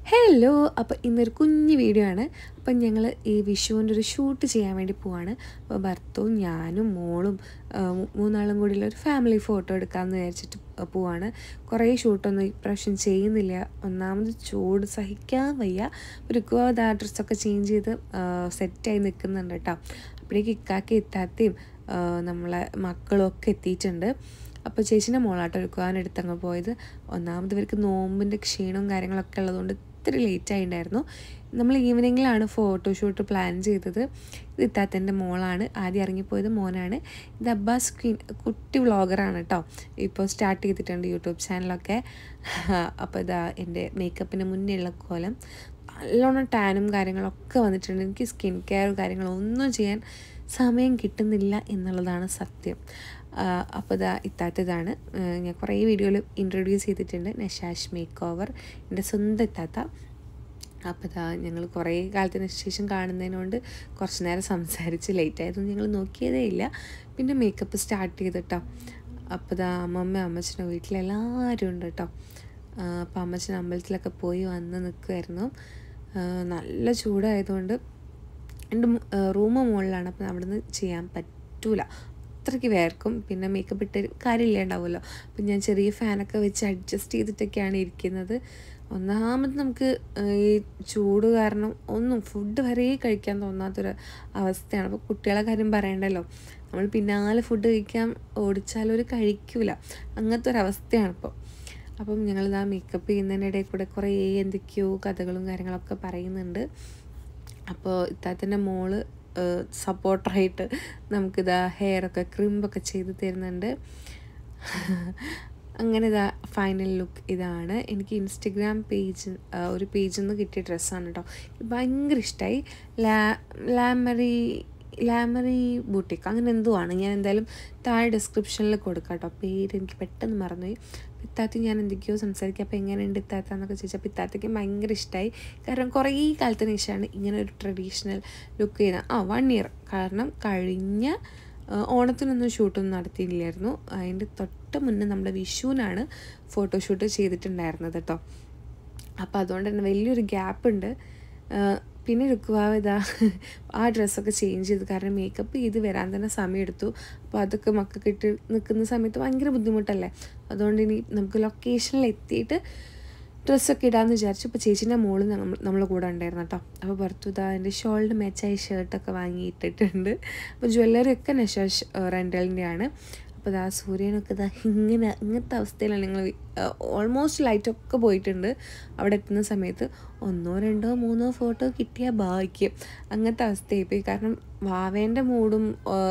hello അപ്പോൾ ഇന്നൊരു കുഞ്ഞു വീഡിയോ ആണ് അപ്പം ഞങ്ങൾ ഈ വിഷുവിൻ്റെ ഒരു ഷൂട്ട് ചെയ്യാൻ വേണ്ടി പോവാണ് അപ്പോൾ ഭർത്തവും ഞാനും മോളും ആ, മൂ- മൂന്നാളും കൂടിയുള്ള ഒരു ഫാമിലി ഫോട്ടോ എടുക്കാമെന്ന് വിചാരിച്ചിട്ട് പോവാണ് കുറേ ഷൂട്ടൊന്നും ഇപ്രാവശ്യം ചെയ്യുന്നില്ല ഒന്നാമത് ചൂട് സഹിക്കാൻ വയ്യ ഒരുക്കുവാ ആ ഡ്രസ്സൊക്കെ ചേഞ്ച് ചെയ്ത് സെറ്റായി നിൽക്കുന്നുണ്ട് കേട്ടോ അപ്പോഴേക്ക് ഇക്കാക്കി എത്താത്തയും ആ, നമ്മളെ മക്കളും ഒക്കെ എത്തിയിട്ടുണ്ട് അപ്പോൾ ചേച്ചീൻ്റെ മോളാട്ടോ ഒരുക്കുവാൻ എടുത്തങ്ങ് പോയത് ഒന്നാമത് ഇവർക്ക് നോമ്പിൻ്റെ ക്ഷീണവും കാര്യങ്ങളൊക്കെ ഉള്ളതുകൊണ്ട് ഇത്തിരി ലേറ്റ് ആയിട്ടുണ്ടായിരുന്നു നമ്മൾ ഈവനിങ്ങിലാണ് ഫോട്ടോഷൂട്ട് പ്ലാൻ ചെയ്തത് ഇത് ഇത്താത്തൻ്റെ മോളാണ് ആദ്യം ഇറങ്ങിപ്പോയത് മോനാണ് ഇത് അബ്ബാസ് ക്വീൻ കുട്ടി വ്ളോഗറാണ് കേട്ടോ ഇപ്പോൾ സ്റ്റാർട്ട് ചെയ്തിട്ടുണ്ട് യൂട്യൂബ് ചാനലൊക്കെ അപ്പോൾ ഇതാ എൻ്റെ മേക്കപ്പിന് മുന്നേ ഉള്ള കോലം നല്ലോണം ടാനും കാര്യങ്ങളൊക്കെ വന്നിട്ടുണ്ട് എനിക്ക് സ്കിൻ കെയർ കാര്യങ്ങളൊന്നും ചെയ്യാൻ സമയം കിട്ടുന്നില്ല എന്നുള്ളതാണ് സത്യം അപ്പോൾ ഇതാ ഇത്താത്തതാണ് ആ, ഞാൻ കുറേ വീഡിയോയിൽ ഇൻട്രൊഡ്യൂസ് ചെയ്തിട്ടുണ്ട് നഷാഷ് മേക്ക് ഓവർ എൻ്റെ സ്വന്തം ഇത്താത്ത അപ്പോൾ ഇതാ ഞങ്ങൾ കുറേ കാലത്തിന് ശേഷം കാണുന്നതിനോണ്ട് കുറച്ച് നേരം സംസാരിച്ച് ലേറ്റ് ആയതൊന്നും ഞങ്ങൾ നോക്കിയതേ ഇല്ല പിന്നെ മേക്കപ്പ് സ്റ്റാർട്ട് ചെയ്തിട്ടോ അപ്പോൾ ഇതാ അമ്മമ്മ അമ്മച്ചൻ്റെ വീട്ടിലെല്ലാവരും ഉണ്ട് കേട്ടോ അപ്പോൾ അമ്മച്ചൻ അമ്പലത്തിലൊക്കെ പോയി വന്ന് നിൽക്കുമായിരുന്നു നല്ല ചൂടായതുകൊണ്ട് എൻ്റെ റൂം മുകളിലാണ് അപ്പം അവിടെ നിന്ന് ചെയ്യാൻ പറ്റൂല അത്രയ്ക്ക് വേർക്കും പിന്നെ മേക്കപ്പ് ഇട്ട് കാര്യമില്ലാണ്ടാവുമല്ലോ അപ്പം ഞാൻ ചെറിയ ഫാനൊക്കെ വെച്ച് അഡ്ജസ്റ്റ് ചെയ്തിട്ടൊക്കെയാണ് ഇരിക്കുന്നത് ഒന്നാമത് നമുക്ക് ആ, ഈ ചൂട് കാരണം ഒന്നും ഫുഡ് വരെ കഴിക്കാൻ തോന്നാത്തൊരു അവസ്ഥയാണ് അപ്പോൾ കുട്ടികളെ കാര്യം പറയണ്ടല്ലോ നമ്മൾ പിന്നാലെ ഫുഡ് കഴിക്കാൻ ഓടിച്ചാലൊരു കഴിക്കൂല അങ്ങനത്തെ ഒരു അവസ്ഥയാണ് ഇപ്പോൾ അപ്പം ഞങ്ങളിതാ മേക്കപ്പ് ചെയ്യുന്നതിൻ്റെ ഇടയിൽ കൂടെ കുറേ എന്തൊക്കെയോ കഥകളും കാര്യങ്ങളൊക്കെ പറയുന്നുണ്ട് അപ്പോൾ ഇത്താത്തൻ്റെ മോള് സപ്പോർട്ടറായിട്ട് നമുക്കിതാ ഹെയറൊക്കെ ക്രിമ്പൊക്കെ ചെയ്ത് തരുന്നുണ്ട് അങ്ങനെ ഇതാ ഫൈനൽ ലുക്ക് ഇതാണ് എനിക്ക് ഇൻസ്റ്റഗ്രാം പേജ് ഒരു പേജിൽ നിന്ന് കിട്ടിയ ഡ്രസ്സാണ് കേട്ടോ ഭയങ്കര ഇഷ്ടമായി ലാ ലാമറി ലാമറി ബൂട്ടിക് അങ്ങനെ എന്തോ ആണ് ഞാൻ എന്തായാലും താഴെ ഡിസ്ക്രിപ്ഷനിൽ കൊടുക്കാം കേട്ടോ പേര് എനിക്ക് പെട്ടെന്ന് മറന്നുപോയി പിത്താത്തി ഞാൻ എന്തൊക്കെയോ സംസാരിക്കുക അപ്പോൾ എങ്ങനെയുണ്ട് ഇത്താത്ത എന്നൊക്കെ ചോദിച്ചാൽ പിത്താത്തയ്ക്ക് ഭയങ്കര ഇഷ്ടമായി കാരണം കുറേ കാലത്തിന് ശേഷമാണ് ഇങ്ങനെ ഒരു ട്രഡീഷണൽ ലുക്ക് ചെയ്യുന്നത് ആ വൺ ഇയർ കാരണം കഴിഞ്ഞ ആ, ഓണത്തിനൊന്നും ഷൂട്ടൊന്നും നടത്തിയില്ലായിരുന്നു അതിൻ്റെ തൊട്ട് മുന്നേ നമ്മുടെ വിഷുവിനാണ് ഫോട്ടോഷൂട്ട് ചെയ്തിട്ടുണ്ടായിരുന്നത് കേട്ടോ അപ്പോൾ അതുകൊണ്ട് തന്നെ വലിയൊരു ഗ്യാപ്പ് ഉണ്ട് ആ, പിന്നെ രുക്കുവാ ഇതാ ആ ഡ്രസ്സൊക്കെ ചേഞ്ച് ചെയ്തു കാരണം മേക്കപ്പ് ചെയ്ത് വരാൻ തന്നെ സമയമെടുത്തു അപ്പോൾ അതൊക്കെ മക്കൾക്ക് ഇട്ട് നിൽക്കുന്ന സമയത്ത് ഭയങ്കര ബുദ്ധിമുട്ടല്ലേ അതുകൊണ്ട് ഇനി നമുക്ക് ലൊക്കേഷനിൽ എത്തിയിട്ട് ഡ്രസ്സൊക്കെ ഇടാമെന്ന് വിചാരിച്ചു അപ്പോൾ ചേച്ചീൻ്റെ മോള് നമ്മൾ നമ്മളെ കൂടെ ഉണ്ടായിരുന്നു കേട്ടോ അപ്പോൾ പുറത്തു ഇതാ എൻ്റെ ഷോളിൻ്റെ മാച്ചായ ഷർട്ടൊക്കെ വാങ്ങി ഇട്ടിട്ടുണ്ട് അപ്പോൾ ജ്വല്ലറി ഒക്കെ നെഷാഷ് റെൻ്റലിൻ്റെ ആണ് അപ്പോൾ ഇതാ സൂര്യനൊക്കെ ഇതാ ഇങ്ങനെ ഇങ്ങനത്തെ അവസ്ഥയിലാണ് ഞങ്ങൾ ഓൾമോസ്റ്റ് ലൈറ്റൊക്കെ പോയിട്ടുണ്ട് അവിടെ എത്തുന്ന സമയത്ത് ഒന്നോ രണ്ടോ മൂന്നോ ഫോട്ടോ കിട്ടിയാൽ ഭാഗ്യം അങ്ങനത്തെ അവസ്ഥയായി പോയി കാരണം വാവേൻ്റെ മൂഡും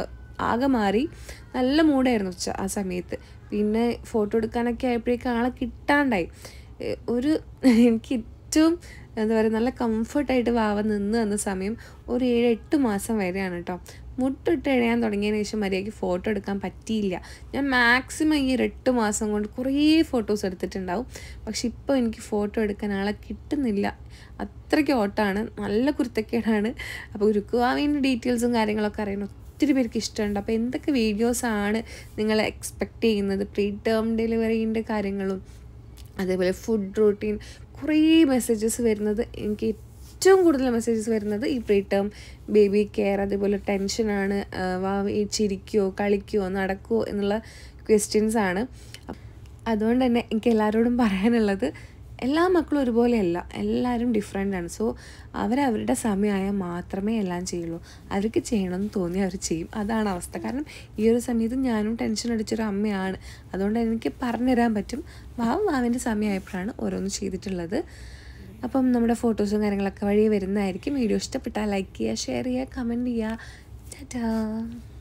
ആകെ മാറി നല്ല മൂഡായിരുന്നു ഉച്ച ആ സമയത്ത് പിന്നെ ഫോട്ടോ എടുക്കാനൊക്കെ ആയപ്പോഴേക്കും ആളെ കിട്ടാണ്ടായി ഏഹ് ഒരു എനിക്ക് ഏറ്റവും എന്താ പറയുക നല്ല കംഫർട്ടായിട്ട് വാവ നിന്ന് തന്ന സമയം ഒരു ഏഴ് എട്ട് മാസം വരെയാണ് കേട്ടോ മുട്ടിട്ട് എഴയാൻ തുടങ്ങിയതിന് ശേഷം മര്യാദയ്ക്ക് ഫോട്ടോ എടുക്കാൻ പറ്റിയില്ല ഞാൻ മാക്സിമം ഈ ഒരു എട്ട് മാസം കൊണ്ട് കുറേ ഫോട്ടോസ് എടുത്തിട്ടുണ്ടാവും പക്ഷെ ഇപ്പോൾ എനിക്ക് ഫോട്ടോ എടുക്കാൻ ആളെ കിട്ടുന്നില്ല അത്രയ്ക്ക് ഓട്ടമാണ് നല്ല കുരുത്തക്കേടാണ് അപ്പോൾ രുക്കുവാവിൻ്റെ ഡീറ്റെയിൽസും കാര്യങ്ങളൊക്കെ അറിയണം ഒത്തിരി പേർക്ക് ഇഷ്ടമുണ്ട് അപ്പോൾ എന്തൊക്കെ വീഡിയോസാണ് നിങ്ങൾ എക്സ്പെക്റ്റ് ചെയ്യുന്നത് പ്രീ ടേം ഡെലിവറീൻ്റെ കാര്യങ്ങളും അതേപോലെ ഫുഡ് റൂട്ടീൻ കുറേ മെസ്സേജസ് വരുന്നത് എനിക്ക് ഏറ്റവും കൂടുതൽ മെസ്സേജസ് വരുന്നത് ഈ പ്രീ ടേം ബേബി കെയർ അതേപോലെ ടെൻഷനാണ് ഈ ചിരിക്കുമോ കളിക്കുമോ നടക്കുമോ എന്നുള്ള ക്വസ്റ്റ്യൻസ് ആണ് അപ്പ് അതുകൊണ്ട് തന്നെ എനിക്ക് എല്ലാവരോടും പറയാനുള്ളത് എല്ലാ മക്കളും ഒരുപോലെയല്ല എല്ലാവരും ഡിഫറെൻ്റ് ആണ് സോ അവരവരുടെ സമയമായാൽ മാത്രമേ എല്ലാം ചെയ്യുള്ളൂ അവർക്ക് ചെയ്യണമെന്ന് തോന്നി അവർ ചെയ്യും അതാണ് അവസ്ഥ കാരണം ഈ ഒരു സമയത്ത് ഞാനും ടെൻഷൻ അടിച്ചൊരു അമ്മയാണ് അതുകൊണ്ട് എനിക്ക് പറഞ്ഞുതരാൻ പറ്റും വാവ് വാവിൻ്റെ സമയമായപ്പോഴാണ് ഓരോന്ന് ചെയ്തിട്ടുള്ളത് അപ്പം നമ്മുടെ ഫോട്ടോസും കാര്യങ്ങളൊക്കെ വഴി വരുന്നതായിരിക്കും വീഡിയോ ഇഷ്ടപ്പെട്ടാൽ ലൈക്ക് ചെയ്യുക ഷെയർ ചെയ്യുക കമൻറ്റ് ചെയ്യുക ടാറ്റാ